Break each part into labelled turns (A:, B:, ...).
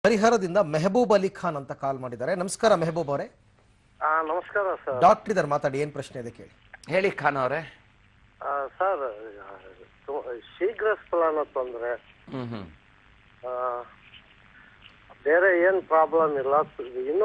A: ಹರಿಹರದಿಂದ ಮೆಹಬೂಬ್ ಅಲಿ ಖಾನ್ ಅಂತ ಕಾಲ್ ಮಾಡಿದ್ದಾರೆ ನಮಸ್ಕಾರ ಮೆಹಬೂಬ್ ಅವರೇ
B: ಆ, ನಮಸ್ಕಾರ ಸರ್
A: ಡಾಕ್ಟರ್ ಇದ್ದಾರೆ ಮಾತಾಡಿ ಏನ್ ಪ್ರಶ್ನೆ ಇದೆ ಕೇಳಿ
C: ಹೇಳಿ ಖಾನ್ ಅವರೇ
B: ಆ, ಸರ್ ತು- ಶೀಘ್ರ ಸ್ಖಲನ ತೊಂದರೆ
C: ಹ್ಮ್ ಹ್ಮ್
B: ಆ, ಬೇರೆ ಏನ್ ಪ್ರಾಬ್ಲಮ್ ಇಲ್ಲ ಇನ್ನೂ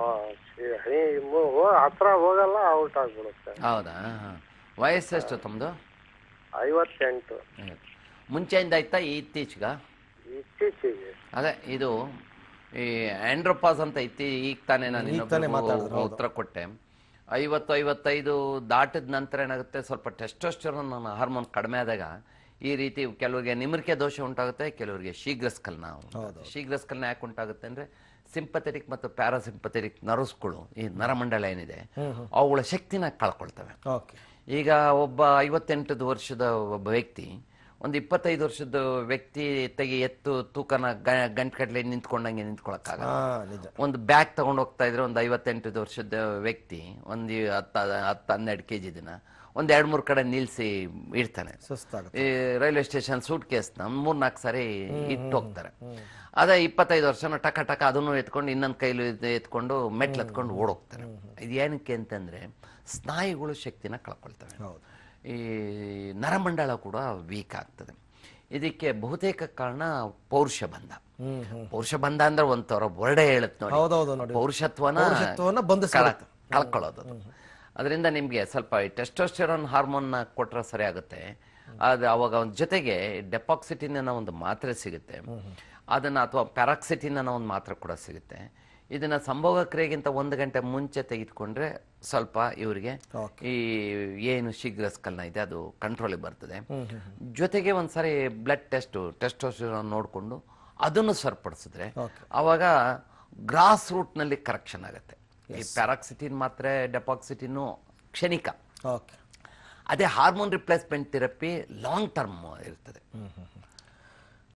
B: ಈ ಮು- ಹೋ- ಹತ್ರ ಹೋಗಲ್ಲ ಔಟ್ ಆಗ್ಬಿಡುತ್ತೆ
C: ಹೌದಾ ಹಾ. ವಯಸ್ಸೆಷ್ಟು ತಮ್ಮದು
B: ಐವತ್ತೆಂಟು
C: ಮುಂಚೆಯಿಂದ ಆಯ್ತಾ ಇತ್ತೀಚೆಗ
B: ಇತ್ತೀಚೆಗೆ
C: ಅದೇ ಇದು ಈ ಆಂಡ್ರೋಪಾಸ್ ಅಂತ ಇತ್ತಿ ಈಗ ತಾನೇ ನಾನು
A: ಈಗ ತಾನೇ
C: ಇನ್ನೊಬ್ರಿಗೂ
A: ಮಾತಾಡಿದ್ರು, ಹೌದು.
C: ಉತ್ತರ ಕೊಟ್ಟೆ ಐವತ್ತು ಐವತ್ತೈದು ದಾಟಿದ ನಂತರ ಏನಾಗುತ್ತೆ ಸ್ವಲ್ಪ ಟೆಸ್ಟೋಸ್ಟೆರೋನ್ ಹಾರ್ಮೋನ್ ಕಡಿಮೆ ಆದಾಗ ಈ ರೀತಿ ಕೆಲವರಿಗೆ ನಿಮರಿಕೆ ದೋಷ ಉಂಟಾಗುತ್ತೆ ಕೆಲವರಿಗೆ ಶೀಘ್ರ ಸ್ಖಲನ ಉಂಟಾಗುತ್ತೆ. ಶೀಘ್ರ ಸ್ಖಲನ ಯಾಕೆ ಉಂಟಾಗುತ್ತೆ ಅಂದ್ರೆ ಸಿಂಪಥೆಟಿಕ್ ಮತ್ತು ಪ್ಯಾರಾಸಿಂಪಥೆಟಿಕ್ ನರ್ವ್ಸ್ಗಳು ಈ ನರಮಂಡಲ ಏನಿದೆ ಅವುಗಳ ಶಕ್ತಿನ ಕಳ್ಕೊಳ್ತವೆ
A: ಓಕೆ
C: ಈಗ ಒಬ್ಬ ಐವತ್ತೆಂಟು ವರ್ಷದ ಒಬ್ಬ ವ್ಯಕ್ತಿ ಒಂದು ಇಪ್ಪತ್ತೈದು ವರ್ಷದ ವ್ಯಕ್ತಿ ತೆಗಿ ಎತ್ತು ತೂಕನ ಗಂಟೆಗಟ್ಟಲೆ ನಿಂತ್ಕೊಂಡಂಗೆ ನಿಂತ್ಕೊಳಕ್ಕಾಗ
A: ಹಾ ನಿಜ
C: ಒಂದು ಬ್ಯಾಗ್ ತಗೊಂಡು ಹೋಗ್ತಾ ಇದ್ರೆ ಒಂದು ಐವತ್ತೆಂಟು ವರ್ಷದ ವ್ಯಕ್ತಿ ಒಂದು ಹತ್ತು ಹತ್ತು ಹನ್ನೆರಡು ಕೆ ಜಿ ದಿನ ಒಂದು ಎರಡು ಮೂರು ಕಡೆ ನಿಲ್ಲಿಸಿ ಇಡ್ತಾನೆ
A: ಸುಸ್ತಾಗುತ್ತೆ
C: ಈ ರೈಲ್ವೆ ಸ್ಟೇಷನ್ ಸೂಟ್ ಕೇಸ್ನ ಮೂರ್ ನಾಲ್ಕು ಸಾರಿ ಇಟ್ಟು ಹೋಗ್ತಾರೆ ಅದೇ ಇಪ್ಪತ್ತೈದು ವರ್ಷನ ಟಕ ಟಕ ಅದನ್ನು ಎತ್ಕೊಂಡು ಇನ್ನೊಂದು ಕೈಲಿ ಇದ್ ಎತ್ಕೊಂಡು ಮೆಟ್ಲು ಎತ್ಕೊಂಡು ಓಡೋಗ್ತಾರೆ ಇದು ಏನಕ್ಕೆ ಅಂತಂದ್ರೆ ಸ್ನಾಯುಗಳು ಶಕ್ತಿನ ಕಳ್ಕೊಳ್ತವೆ
A: ಹೌದು
C: ಈ ನರಮಂಡಲ ಕೂಡ ವೀಕ್ ಆಗ್ತದೆ ಇದಕ್ಕೆ ಬಹುತೇಕ ಕಾರಣ ಪೌರುಷ ಬಂಧ
A: ಹ್ಮ್ ಹ್ಮ್
C: ಪೌರುಷ ಬಂಧ ಅಂದ್ರೆ ಒಂಥರ ವರ್ಡೆ ಹೇಳುತ್ತೆ ನೋಡಿ
A: ಹೌದೌದು ನೋಡಿ
C: ಪೌರುಷತ್ವನ
A: ಪೌರುಷತ್ವವನ್ನ ಬಂಧಿಸ್ಬಿಡುತ್ತೆ.
C: ಕಳ- ಕಳ್ಕೊಳ್ಳೋದು ಅದು. ಅದರಿಂದ ನಿಮ್ಗೆ ಸ್ವಲ್ಪ ಟೆಸ್ಟೋಸ್ಟೆರಾನ್ ಹಾರ್ಮೋನ್ನ ಕೊಟ್ರೆ ಸರಿ ಆಗುತ್ತೆ ಅದು ಅವಾಗ ಒಂದ್ ಜೊತೆಗೆ ಡೆಪಾಕ್ಸಿಟಿನ್ ಅನ್ನೋ ಒಂದು ಮಾತ್ರೆ ಸಿಗುತ್ತೆ ಅದನ್ನ ಅಥವಾ ಪ್ಯಾರಾಕ್ಸಿಟಿನ್ ಅನ್ನೋ ಒಂದು ಮಾತ್ರೆ ಕೂಡ ಸಿಗುತ್ತೆ ಇದನ್ನ ಸಂಭೋಗ ಕ್ರಿಯೆಗಿಂತ ಒಂದು ಗಂಟೆ ಮುಂಚೆ ತೆಗೆದುಕೊಂಡ್ರೆ ಸ್ವಲ್ಪ ಇವರಿಗೆ ಈ ಏನು ಶೀಘ್ರ ಸ್ಕಲ್ನ ಇದೆ ಅದು ಕಂಟ್ರೋಲಿಗೆ ಬರ್ತದೆ ಜೊತೆಗೆ ಒಂದ್ಸರಿ ಬ್ಲಡ್ ಟೆಸ್ಟ್ ಟೆಸ್ಟೋಸ್ಟೆರಾನ್ ನೋಡಿಕೊಂಡು ಅದನ್ನು ಸರಿಪಡಿಸಿದ್ರೆ ಅವಾಗ ಗ್ರಾಸ್ ರೂಟ್ನಲ್ಲಿ ಕರೆಕ್ಷನ್ ಆಗುತ್ತೆ ಈ ಪ್ಯಾರಾಕ್ಸಿಟಿನ್ ಮಾತ್ರೆ ಡೆಪಾಕ್ಸಿಟಿನ್ನು ಕ್ಷಣಿಕ
A: ಓಕೆ
C: ಅದೇ hormone replacement therapy long term ಇರ್ತದೆ